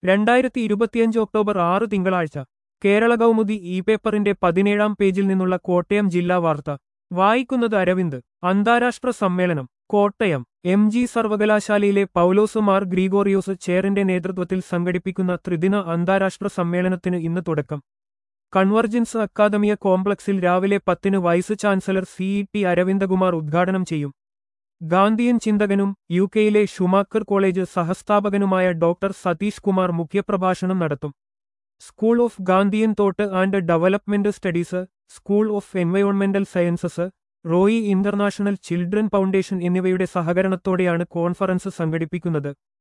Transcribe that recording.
രണ്ടായിരത്തി ഇരുപത്തിയഞ്ച് ഒക്ടോബർ ആറ് തിങ്കളാഴ്ച കേരള കൗമുദി ഇ പേപ്പറിന്റെ പതിനേഴാം പേജിൽ നിന്നുള്ള കോട്ടയം ജില്ലാ വാർത്ത വായിക്കുന്നത് അരവിന്ദ് അന്താരാഷ്ട്ര സമ്മേളനം കോട്ടയം എം ജി സർവകലാശാലയിലെ പൗലോസ് മാർ ഗ്രീഗോറിയോസ് ചെയറിന്റെ നേതൃത്വത്തിൽ സംഘടിപ്പിക്കുന്ന ത്രിദിന അന്താരാഷ്ട്ര സമ്മേളനത്തിന് ഇന്ന് തുടക്കം കൺവർജൻസ് അക്കാദമിയ കോംപ്ലക്സിൽ രാവിലെ പത്തിന് vice chancellor C E T Aravindakumar ഉദ്ഘാടനം ചെയ്യും ഗാന്ധിയൻ ചിന്തകനും യു കെയിലെ ഷുമാക്കർ കോളേജ് സഹസ്ഥാപകനുമായ ഡോക്ടർ സതീഷ് കുമാർ മുഖ്യപ്രഭാഷണം നടത്തും school of Gandhian thought and development studies school of എൻവയോൺമെന്റൽ sciences Roy international children foundation എന്നിവയുടെ സഹകരണത്തോടെയാണ് കോൺഫറൻസ് സംഘടിപ്പിക്കുന്നത്